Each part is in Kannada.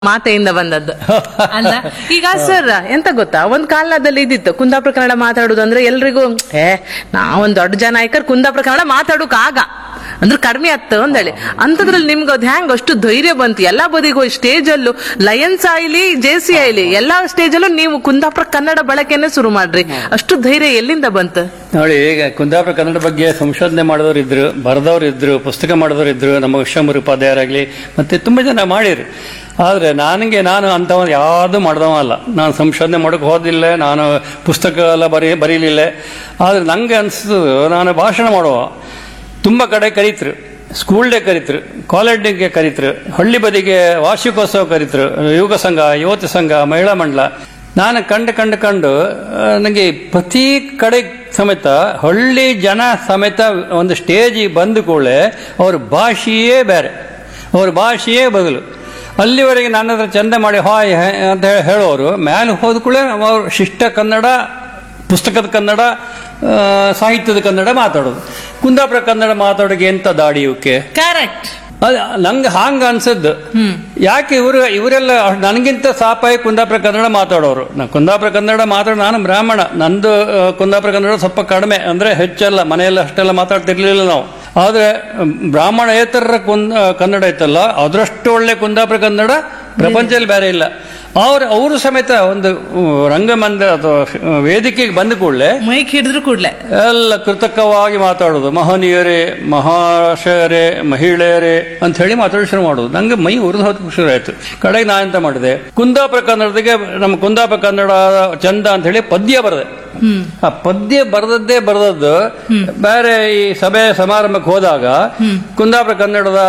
ಮಾತೆಯಿಂದ ಬಂದದ್ದು ಅಲ್ಲ ಈಗ ಸರ್ ಎಂತ ಗೊತ್ತಾ ಒಂದ್ ಕಾಲದಲ್ಲಿ ಇದ್ದಿತ್ತು ಕುಂದಾಪುರ ಕನ್ನಡ ಮಾತಾಡುದು ಅಂದ್ರೆ ಎಲ್ರಿಗೂ ಏ ನಾವೊಂದ್ ದೊಡ್ಡ ಜನ ಆಯ್ಕರ್ ಕುಂದಾಪುರ ಕನ್ನಡ ಮಾತಾಡೋಕ್ ಆಗ ಅಂದ್ರೆ ಕಡಿಮೆ ಆತ್ತು ಅಂದೇಳಿ ಅಂತದ್ರಲ್ಲಿ ನಿಮ್ಗೆ ಅದ್ ಹೆಂಗ್ ಅಷ್ಟು ಧೈರ್ಯ ಬಂತು ಎಲ್ಲಾ ಬದಿಗೂ ಸ್ಟೇಜ್ ಅಲ್ಲೂ ಲಯನ್ಸ್ ಆಯ್ಲಿ ಜೆ ಸಿ ಆಯ್ಲಿ ಎಲ್ಲಾ ಸ್ಟೇಜ್ ಅಲ್ಲೂ ನೀವು ಕುಂದಾಪುರ ಕನ್ನಡ ಬಳಕೆನೆ ಶುರು ಮಾಡ್ರಿ ಅಷ್ಟು ಧೈರ್ಯ ಎಲ್ಲಿಂದ ಬಂತು ನೋಡಿ ಈಗ ಕುಂದಾಪುರ ಕನ್ನಡ ಬಗ್ಗೆ ಸಂಶೋಧನೆ ಮಾಡಿದವರು ಇದ್ರು ಬರೆದವ್ರು ಇದ್ರು ಪುಸ್ತಕ ಮಾಡಿದವರು ಇದ್ರು ನಮ್ಮ ವಿಶ್ವಮೂರು ಉಪಾಧ್ಯಾಯರಾಗ್ಲಿ ಮತ್ತೆ ತುಂಬಾ ಜನ ಮಾಡಿರು ಆದ್ರೆ ನನಗೆ ನಾನು ಅಂಥವ ಯಾವುದು ಮಾಡ್ದವ ಅಲ್ಲ ನಾನು ಸಂಶೋಧನೆ ಮಾಡೋಕೆ ಹೋದಿಲ್ಲ ನಾನು ಪುಸ್ತಕ ಎಲ್ಲ ಬರೀ ಬರೀಲಿಲ್ಲ ಆದ್ರೆ ನಂಗೆ ಅನ್ಸುದು ನಾನು ಭಾಷಣ ಮಾಡುವ ತುಂಬ ಕಡೆ ಕರೀತರು ಸ್ಕೂಲ್ ಡೇ ಕರೀತರು ಕಾಲೇಜ್ ಡೇಗೆ ಕರೀತರು ಹಳ್ಳಿ ಬದಿಗೆ ವಾರ್ಷಿಕೋತ್ಸವ ಕರೀತರು ಯುವಕ ಸಂಘ ಯುವತಿ ಸಂಘ ಮಹಿಳಾ ಮಂಡಲ ನಾನು ಕಂಡು ಕಂಡು ಕಂಡು ನನಗೆ ಪ್ರತಿ ಕಡೆ ಸಮೇತ ಹಳ್ಳಿ ಜನ ಸಮೇತ ಒಂದು ಸ್ಟೇಜಿಗೆ ಬಂದ ಕೂಡಲೇ ಅವ್ರ ಭಾಷೆಯೇ ಬೇರೆ ಅವ್ರ ಭಾಷೆಯೇ ಬದಲು ಅಲ್ಲಿವರೆಗೆ ನನ್ನ ಹತ್ರ ಚಂದ ಮಾಡಿ ಹಾಯ್ ಹೇ ಅಂತ ಹೇಳಿ ಹೇಳೋರು ಮೇಲೆ ಹೋದ ಕೂಡಲೇ ಅವ್ರು ಶಿಷ್ಟ ಕನ್ನಡ ಪುಸ್ತಕದ ಕನ್ನಡ ಆ, ಸಾಹಿತ್ಯದ ಕನ್ನಡ ಮಾತಾಡೋದು ಕುಂದಾಪುರ ಕನ್ನಡ ಮಾತಾಡೋಕೆ ಎಂತ ದಾಡಿ ಇವಕ್ಕೆ ಕರೆಕ್ಟ್ ಅದ್ ನಂಗೆ ಹಾಂಗ ಅನ್ಸದ್ದು ಯಾಕೆ ಇವರು ಇವರೆಲ್ಲ ನನಗಿಂತ ಸಾಪಾಯಿ ಕುಂದಾಪುರ ಕನ್ನಡ ಮಾತಾಡೋರು ನಾ ಕುಂದಾಪುರ ಕನ್ನಡ ಮಾತಾಡೋ ನಾನು ಬ್ರಾಹ್ಮಣ ನಂದು ಆ, ಕುಂದಾಪುರ ಕನ್ನಡ ಸ್ವಲ್ಪ ಕಡಿಮೆ ಅಂದ್ರೆ ಹೆಚ್ಚಲ್ಲ ಮನೆಯಲ್ಲಿ ಅಷ್ಟೆಲ್ಲ ಮಾತಾಡ್ತಿರ್ಲಿಲ್ಲ ನಾವು ಆದ್ರೆ ಮ್, ಬ್ರಾಹ್ಮಣೇತರ ಕುಂದ ಕನ್ನಡ ಇತ್ತಲ್ಲ ಅದರಷ್ಟು ಒಳ್ಳೆ ಕುಂದಾಪುರ ಕನ್ನಡ ಪ್ರಪಂಚದಲ್ಲಿ ಬೇರೆ ಇಲ್ಲ ಅವ್ರು ಅವರು ಸಮೇತ ಒಂದು ಉ, ರಂಗಮಂದಿರ ಅಥವಾ ಆ, ವೇದಿಕೆಗೆ ಬಂದ ಕೂಡಲೇ ಮೈಕ್ ಹಿಡಿದ್ರು ಕೂಡ್ಲೆ ಎಲ್ಲ ಕೃತಕವಾಗಿ ಮಾತಾಡೋದು ಮಹನೀಯರೇ ಮಹಾಶಯರೇ ಮಹಿಳೆಯರೇ ಅಂತ ಹೇಳಿ ಮಾತಾಡೋ ಶುರು ಮಾಡೋದು ನಂಗೆ ಮೈ ಉರಿದು ಹೋದ ಶುರು ಆಯ್ತು ಕಡೆಗೆ ನಾ ಎಂತ ಮಾಡಿದೆ ಕುಂದಾಪುರ ಕನ್ನಡದಿಗೆ ನಮ್ಮ ಕುಂದಾಪುರ ಕನ್ನಡ ಚಂದ ಅಂತ ಹೇಳಿ ಪದ್ಯ ಬರದೆ ಆ ಪದ್ಯ ಬರೆದದ್ದೇ ಬರೆದದ್ದು ಬೇರೆ ಈ ಸಭೆ ಸಮಾರಂಭಕ್ಕೆ ಹೋದಾಗ ಕುಂದಾಪುರ ಕನ್ನಡದ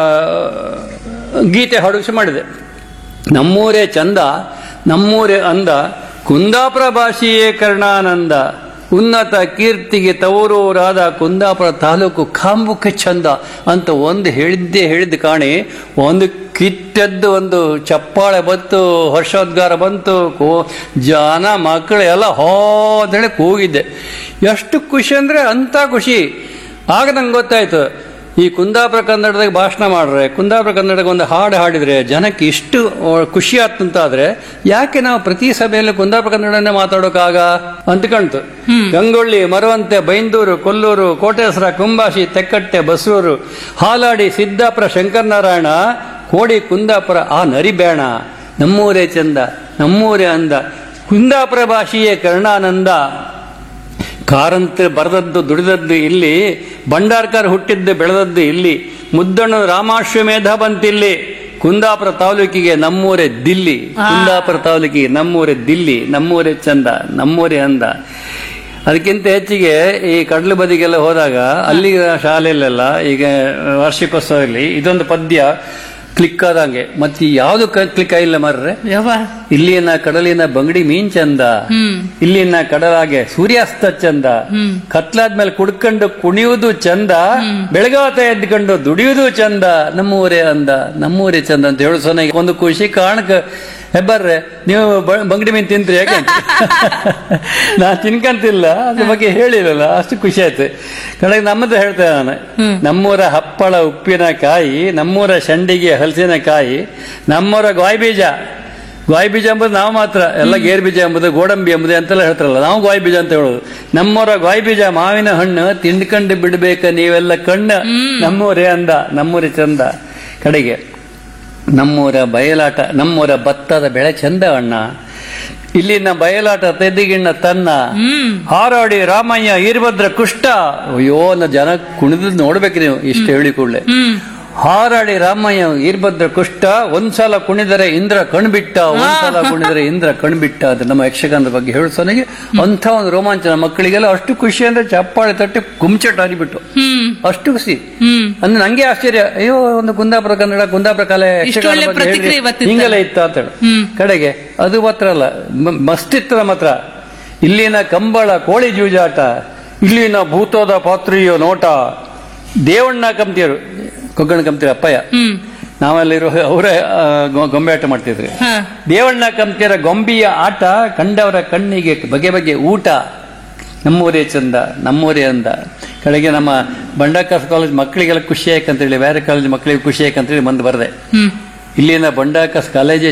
ಗೀತೆ ಹಾಡುವಿಸಿ ಮಾಡಿದೆ ನಮ್ಮೂರೇ ಚಂದ ನಮ್ಮೂರೇ ಅಂದ ಕುಂದಾಪುರ ಭಾಷೆಯೇ ಕರ್ಣಾನಂದ ಉನ್ನತ ಕೀರ್ತಿಗೆ ತವರೂರಾದ ಕುಂದಾಪುರ ತಾಲೂಕು ಕಾಂಬುಕ ಚಂದ ಅಂತ ಒಂದು ಹೇಳಿದ್ದೇ ಹೇಳಿದ್ದು ಕಾಣಿ ಒಂದು ಕಿಟ್ಟದ್ದು ಒಂದು ಚಪ್ಪಾಳೆ ಬಂತು ಹರ್ಷೋದ್ಗಾರ ಬಂತು ಕೋ ಜನ ಮಕ್ಕಳು ಎಲ್ಲ ಹೋ ಅಂತೇಳಿ ಕೂಗಿದ್ದೆ ಎಷ್ಟು ಖುಷಿ ಅಂದ್ರೆ ಅಂತ ಖುಷಿ ಆಗ ನಂಗೆ ಗೊತ್ತಾಯ್ತು ಈ ಕುಂದಾಪುರ ಕನ್ನಡದಾಗ ಭಾಷಣ ಮಾಡ್ರೆ ಕುಂದಾಪುರ ಕನ್ನಡಕ್ಕೆ ಒಂದು ಹಾಡು ಹಾಡಿದ್ರೆ ಜನಕ್ಕೆ ಇಷ್ಟು ಖುಷಿ ಆತಂತಾದ್ರೆ ಯಾಕೆ ನಾವು ಪ್ರತಿ ಸಭೆಯಲ್ಲಿ ಕುಂದಾಪುರ ಕನ್ನಡನೇ ಮಾತಾಡೋಕಾಗ ಅಂತ ಕಾಣ್ತು ಗಂಗೊಳ್ಳಿ ಮರವಂತೆ ಬೈಂದೂರು ಕೊಲ್ಲೂರು ಕೋಟೇಶ್ವರ ಕುಂಬಾಶಿ ತೆಕ್ಕಟ್ಟೆ ಬಸರೂರು ಹಾಲಾಡಿ ಸಿದ್ದಾಪುರ ಶಂಕರನಾರಾಯಣ ಕೋಡಿ ಕುಂದಾಪುರ ಆ ನರಿಬೇಣ ನಮ್ಮೂರೇ ಚಂದ ನಮ್ಮೂರೇ ಅಂದ ಕುಂದಾಪುರ ಭಾಷೆಯೇ ಕರ್ಣಾನಂದ ಕಾರಂತ ಬರೆದದ್ದು ದುಡಿದದ್ದು ಇಲ್ಲಿ ಭಂಡಾರ್ಕರ್ ಹುಟ್ಟಿದ್ದು ಬೆಳೆದದ್ದು ಇಲ್ಲಿ ಮುದ್ದಣ್ಣ ರಾಮಾಶ್ವಮೇಧ ಬಂತಿಲ್ಲಿ ಕುಂದಾಪುರ ತಾಲೂಕಿಗೆ ನಮ್ಮೂರೇ ದಿಲ್ಲಿ ಕುಂದಾಪುರ ತಾಲೂಕಿಗೆ ನಮ್ಮೂರೇ ದಿಲ್ಲಿ ನಮ್ಮೂರೇ ಚಂದ ನಮ್ಮೂರೇ ಅಂದ ಅದಕ್ಕಿಂತ ಹೆಚ್ಚಿಗೆ ಈ ಕಡಲು ಬದಿಗೆಲ್ಲ ಹೋದಾಗ ಅಲ್ಲಿ ಶಾಲೆಯಲ್ಲೆಲ್ಲ ಈಗ ವಾರ್ಷಿಕೋತ್ಸವದಲ್ಲಿ ಇದೊಂದು ಪದ್ಯ ಕ್ಲಿಕ್ ಆದಂಗೆ ಮತ್ತೆ ಯಾವ್ದು ಕ್ಲಿಕ್ ಆಗಿಲ್ಲ ಮಾರ್ರೆ ಯಾವ ಇಲ್ಲಿನ ಕಡಲಿನ ಬಂಗಡಿ ಮೀನ್ ಚಂದ ಇಲ್ಲಿನ ಕಡಲಾಗೆ ಸೂರ್ಯಾಸ್ತ ಚಂದ ಕತ್ಲಾದ್ಮೇಲೆ ಕುಡ್ಕೊಂಡು ಕುಣಿಯುವುದು ಚಂದ ಬೆಳಗಾತ ಎದ್ಕೊಂಡು ದುಡಿಯುವುದು ಚಂದ ನಮ್ಮೂರೇ ಅಂದ ನಮ್ಮೂರೇ ಚಂದ ಅಂತ ಹೇಳು ಸೊನ್ನೆ ಒಂದು ಖುಷಿ ಕಾರಣಕ್ಕೆ ಹೆಬ್ಬರ್ರೆ ನೀವು ಬ- ಬಂಗಡಿ ಮೀನ್ ತಿಂತ್ರಿ ಯಾಕೆ ಅಂತ. ನಾ ತಿನ್ಕಂತಿಲ್ಲ ಅದ್ರ ಬಗ್ಗೆ ಹೇಳಿರಲ್ಲ ಅಷ್ಟು ಖುಷಿ ಆಯ್ತು ಕಡೆಗೆ ನಮ್ಮದು ಹೇಳ್ತೇನೆ ನಾನು ನಮ್ಮೂರ ಹಪ್ಪಳ ಉಪ್ಪಿನಕಾಯಿ ನಮ್ಮೂರ ಶಂಡಿಗೆ ಹಲಸಿನಕಾಯಿ ನಮ್ಮೂರ ಗಾಯಿ ಬೀಜ ಗಾಯಿ ಬೀಜ ಎಂಬುದು ನಾವು ಮಾತ್ರ ಎಲ್ಲ ಗೇರ್ ಬೀಜ ಎಂಬುದು ಗೋಡಂಬಿ ಎಂಬುದು ಅಂತೆಲ್ಲ ಹೇಳ್ತಾರಲ್ಲ ನಾವು ಗಾಯಿ ಬೀಜ ಅಂತ ಹೇಳೋದು ನಮ್ಮೂರ ಗಾಯಿ ಬೀಜ ಮಾವಿನ ಹಣ್ಣು ತಿಂಡ್ಕಂಡು ಬಿಡ್ಬೇಕ ನೀವೆಲ್ಲ ಕಣ್ಣು ನಮ್ಮೂರೇ ಅಂದ ನಮ್ಮೂರೇ ಚಂದ ಕಡೆಗೆ ನಮ್ಮೂರ ಬಯಲಾಟ ನಮ್ಮೂರ ಭತ್ತದ ಬೆಳೆ ಚಂದ ಅಣ್ಣ ಇಲ್ಲಿನ ಬಯಲಾಟ ತೆದಿಗಿಣ್ಣ ತನ್ನ ಹಾರಾಡಿ ರಾಮಯ್ಯ ಈರ್ಭದ್ರ ಕುಷ್ಟ ಅಯ್ಯೋ ನ ಜನ ಕುಣಿದ್ ನೋಡ್ಬೇಕು ನೀವು ಇಷ್ಟು ಹೇಳಿ ಕೂಡಲೇ ಹಾರಾಡಿ ರಾಮಯ್ಯ ಈರ್ಭದ್ರ ಕುಷ್ಟ ಒಂದ್ಸಲ ಕುಣಿದರೆ ಇಂದ್ರ ಕಣ್ಬಿಟ್ಟ ಒಂದ್ಸಲ ಕುಣಿದರೆ ಇಂದ್ರ ಕಣ್ಬಿಟ್ಟ ಅದು ನಮ್ಮ ಯಕ್ಷಗಾನದ ಬಗ್ಗೆ ಹೇಳ್ಸೋನಿಗೆ ಅಂತ ಒಂದು ರೋಮಾಂಚನ ಮಕ್ಕಳಿಗೆಲ್ಲ ಅಷ್ಟು ಖುಷಿ ಅಂದ್ರೆ ಚಪ್ಪಾಳೆ ತಟ್ಟಿ ಕುಂಚಟ ಆಗಿಬಿಟ್ಟು ಅಷ್ಟು ಖುಷಿ ಅಂದ್ರೆ ನಂಗೆ ಆಶ್ಚರ್ಯ ಅಯ್ಯೋ ಒಂದು ಕುಂದಾಪುರ ಕನ್ನಡ ಕುಂದಾಪುರ ಕಲೆ ಯಕ್ಷಗಾನ ಒಳ್ಳೆ ಬಗ್ಗೆ ಪ್ರತಿಕ್ರಿಯೆ ಹೇಳಿದ್ರೆ ಇವತ್ತಿತ್ತಲ್ಲ. ಹಿಂಗೆಲ್ಲ ಇತ್ತ ಅಂತ ಹೇಳಿ ಕಡೆಗೆ ಅದು ಮಾತ್ರ ಅಲ್ಲ ಮ- ಮಸ್ತಿತ್ತು ನಮ್ಮ ಹತ್ರ ಇಲ್ಲಿನ ಕಂಬಳ ಕೋಳಿ ಜೂಜಾಟ ಇಲ್ಲಿನ ಭೂತೋದ ಪಾತ್ರಿಯೋ ನೋಟ ದೇವಣ್ಣ ಕಂಪ್ತಿಯರು ಕೊಗ್ಗಣ ಕಂಪ್ತಿಯರು ಅಪ್ಪಯ್ಯ ನಾವಲ್ಲಿರೋ ಅವರೇ ಆ, ಗೊ- ಗೊಂಬೆ ಆಟ ಮಾಡ್ತಿದ್ರಿ ಹ. ದೇವಣ್ಣ ಕಂಪ್ತಿಯರ ಗೊಂಬಿಯ ಆಟ ಕಂಡವರ ಕಣ್ಣಿಗೆ ಬಗೆ ಬಗೆ ಊಟ ನಮ್ಮೂರೇ ಚಂದ ನಮ್ಮೂರೇ ಅಂದ ಕಡೆಗೆ ನಮ್ಮ ಬಂಡಾಕಾಸ್ ಕಾಲೇಜ್ ಮಕ್ಕಳಿಗೆಲ್ಲ ಖುಷಿ ಆಯ್ಕಂತೇಳಿ ಬೇರೆ ಕಾಲೇಜ್ ಮಕ್ಕಳಿಗೆ ಖುಷಿ ಆಯ್ಕಂತೇಳಿ ಬಂದು ಬರದೆ ಹ್ಮ್ ಇಲ್ಲಿನ ಬಂಡಾಕಸ್ ಕಾಲೇಜ್